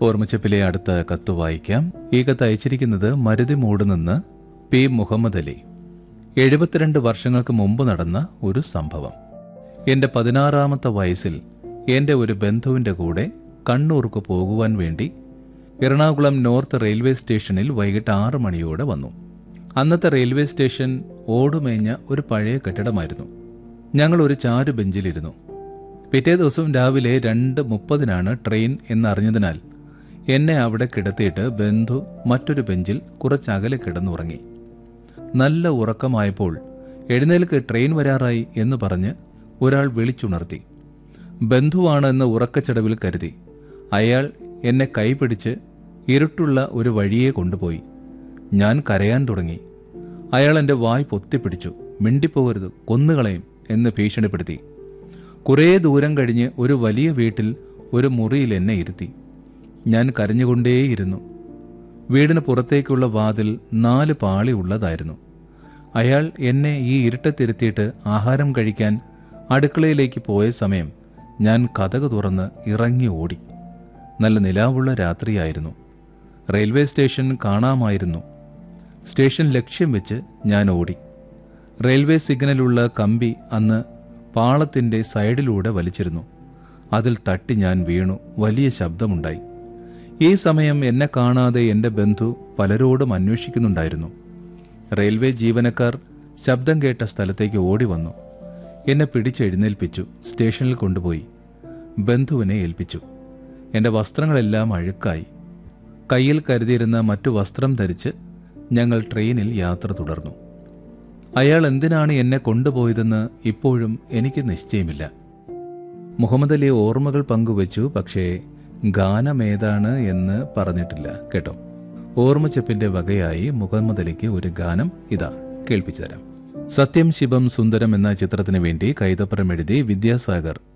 ഓർമ്മച്ചപ്പിലെ അടുത്ത കത്ത് വായിക്കാം ഈ കത്ത് അയച്ചിരിക്കുന്നത് മരുതി മൂട് നിന്ന് പി മുഹമ്മദ് അലി എഴുപത്തിരണ്ട് വർഷങ്ങൾക്ക് മുമ്പ് നടന്ന ഒരു സംഭവം എന്റെ പതിനാറാമത്തെ വയസ്സിൽ എന്റെ ഒരു ബന്ധുവിന്റെ കൂടെ കണ്ണൂർക്ക് പോകുവാൻ വേണ്ടി എറണാകുളം നോർത്ത് റെയിൽവേ സ്റ്റേഷനിൽ വൈകിട്ട് ആറ് മണിയോടെ വന്നു അന്നത്തെ റെയിൽവേ സ്റ്റേഷൻ ഓടുമേഞ്ഞ ഒരു പഴയ കെട്ടിടമായിരുന്നു ഞങ്ങൾ ഒരു ചാരു ബെഞ്ചിലിരുന്നു പിറ്റേ ദിവസം രാവിലെ രണ്ട് മുപ്പതിനാണ് ട്രെയിൻ എന്നറിഞ്ഞതിനാൽ എന്നെ അവിടെ കിടത്തിയിട്ട് ബന്ധു മറ്റൊരു ബെഞ്ചിൽ കുറച്ചകലെ കിടന്നുറങ്ങി നല്ല ഉറക്കമായപ്പോൾ എഴുന്നേൽക്ക് ട്രെയിൻ വരാറായി എന്ന് പറഞ്ഞ് ഒരാൾ വിളിച്ചുണർത്തി ബന്ധുവാണ് എന്ന് ഉറക്കച്ചടവിൽ കരുതി അയാൾ എന്നെ കൈപിടിച്ച് ഇരുട്ടുള്ള ഒരു വഴിയെ കൊണ്ടുപോയി ഞാൻ കരയാൻ തുടങ്ങി അയാൾ എൻ്റെ വായ് പൊത്തിപ്പിടിച്ചു മിണ്ടിപ്പോകരുത് കൊന്നുകളയും എന്ന് ഭീഷണിപ്പെടുത്തി കുറേ ദൂരം കഴിഞ്ഞ് ഒരു വലിയ വീട്ടിൽ ഒരു മുറിയിൽ എന്നെ ഇരുത്തി ഞാൻ കരഞ്ഞുകൊണ്ടേയിരുന്നു വീടിന് പുറത്തേക്കുള്ള വാതിൽ നാല് പാളി ഉള്ളതായിരുന്നു അയാൾ എന്നെ ഈ ഇരുട്ടത്തിരുത്തിയിട്ട് ആഹാരം കഴിക്കാൻ അടുക്കളയിലേക്ക് പോയ സമയം ഞാൻ കഥക് തുറന്ന് ഇറങ്ങി ഓടി നല്ല നിലാവുള്ള രാത്രിയായിരുന്നു റെയിൽവേ സ്റ്റേഷൻ കാണാമായിരുന്നു സ്റ്റേഷൻ ലക്ഷ്യം വെച്ച് ഞാൻ ഓടി റെയിൽവേ സിഗ്നലുള്ള കമ്പി അന്ന് പാളത്തിന്റെ സൈഡിലൂടെ വലിച്ചിരുന്നു അതിൽ തട്ടി ഞാൻ വീണു വലിയ ശബ്ദമുണ്ടായി ഈ സമയം എന്നെ കാണാതെ എൻ്റെ ബന്ധു പലരോടും അന്വേഷിക്കുന്നുണ്ടായിരുന്നു റെയിൽവേ ജീവനക്കാർ ശബ്ദം കേട്ട സ്ഥലത്തേക്ക് ഓടി വന്നു എന്നെ പിടിച്ചെഴുന്നേൽപ്പിച്ചു സ്റ്റേഷനിൽ കൊണ്ടുപോയി ബന്ധുവിനെ ഏൽപ്പിച്ചു എൻ്റെ വസ്ത്രങ്ങളെല്ലാം അഴുക്കായി കയ്യിൽ കരുതിയിരുന്ന മറ്റു വസ്ത്രം ധരിച്ച് ഞങ്ങൾ ട്രെയിനിൽ യാത്ര തുടർന്നു അയാൾ എന്തിനാണ് എന്നെ കൊണ്ടുപോയതെന്ന് ഇപ്പോഴും എനിക്ക് നിശ്ചയമില്ല മുഹമ്മദ് അലി ഓർമ്മകൾ പങ്കുവച്ചു പക്ഷേ ഗാനമേതാണ് എന്ന് പറഞ്ഞിട്ടില്ല കേട്ടോ ഓർമ്മച്ചെപ്പിന്റെ വകയായി മുഹമ്മദ് അലിക്ക് ഒരു ഗാനം ഇതാ കേൾപ്പിച്ചു തരാം സത്യം ശിവം സുന്ദരം എന്ന ചിത്രത്തിന് വേണ്ടി കൈതപ്പുറം എഴുതി വിദ്യാസാഗർ